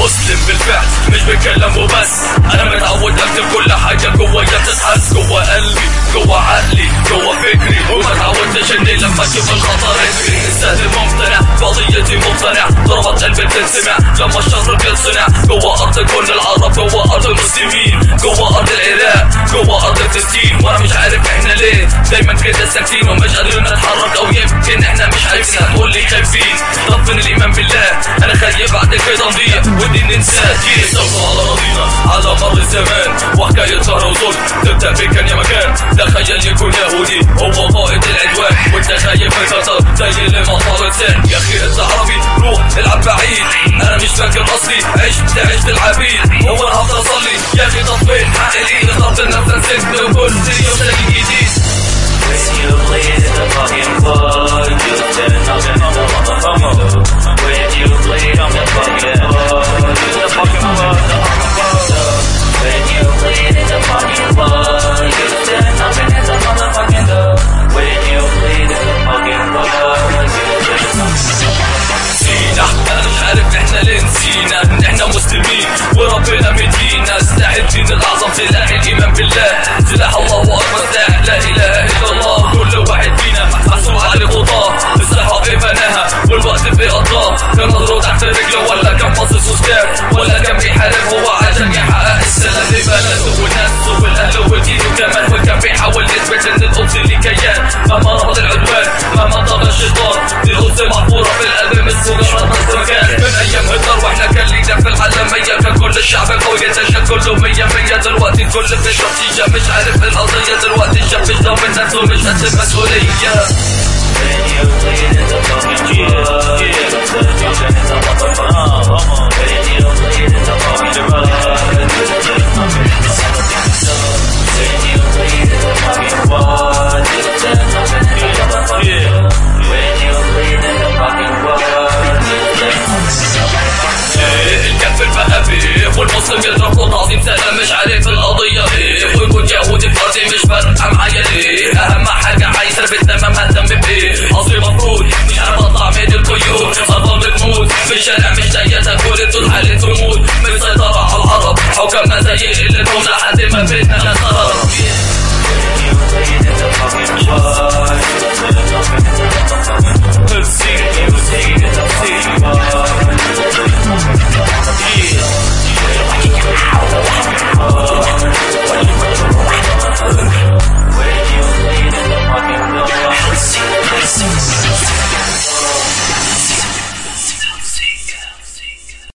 مسلم بالفعل مش بتكلم وبس انا متعود اكتب كل حاجة جوايا بتتحس جوا قلبي جوا عقلي جوا فكري وما تعودتش اني لما اشوف الخطر اجري السهل ممتنع قضيتي مقتنع ضربات قلبي بتنسمع لما الشر بيتصنع جوا ارض كل العرب جوا ارض المسلمين جوا ارض العراق جوا ارض فلسطين وانا مش عارف احنا ليه دايما كده ساكتين ومش قادرين نتحرك او يمكن احنا مش عايزين هتقول لي خايفين طب فين الايمان بالله انا خايف بعد كده نضيع ودي ننساه جيل سوف على رضينا على مر الزمان وحكاية سهر وظلم تبدا بكان يا مكان تخيل يكون يهودي هو قائد العدوان وانت خايف من خطر زي اللي مطار لسان يا اخي انت عربي روح العب بعيد انا مش فاكر اصلي عشت عشت العبيد هو انا هفضل اصلي يا اخي طب فين حق الايد اخترت النفس نسيت وكل يوم تلاقي جديد When you bleed in the fucking floor, you stand up in the motherfucking door. When you bleed on the fucking floor, you the fucking floor, the fucking floor. When you bleed in the fucking floor, you stand up in the motherfucking door. When you bleed in the fucking floor, you stand نسينا انا مش عارف احنا ليه نسينا ان احنا مسلمين وربنا مدينا سلاح الدين الاعظم سلاح الايمان بالله سلاح الله اكبر سلاح لا اله الا الله كل واحد فينا محسوب عليه خطاه الصحة في فناها والوقت في قضاه كان نظره تحت رجله ولا كان باصص وسكاف ولا كان بيحارب هو عشان يحقق السلام لبلده وناسه والاهل ودينه كمان وكان بيحاول يثبت ان القدس ليه كيان مهما رفض العدوان مهما طغى الشيطان دي القدس محفورة في القلب مش مجرد نص مكان من ايام هتلر واحنا كان لينا في العالمية كان كل الشعب قوي يتشكل كله مية مية دلوقتي الكل بيشرب شيشة مش عارف القضية دلوقتي الشاب مش ضامن نفسه مش قد المسؤولية When you bleed in the fucking floor, you stand up in the motherfucking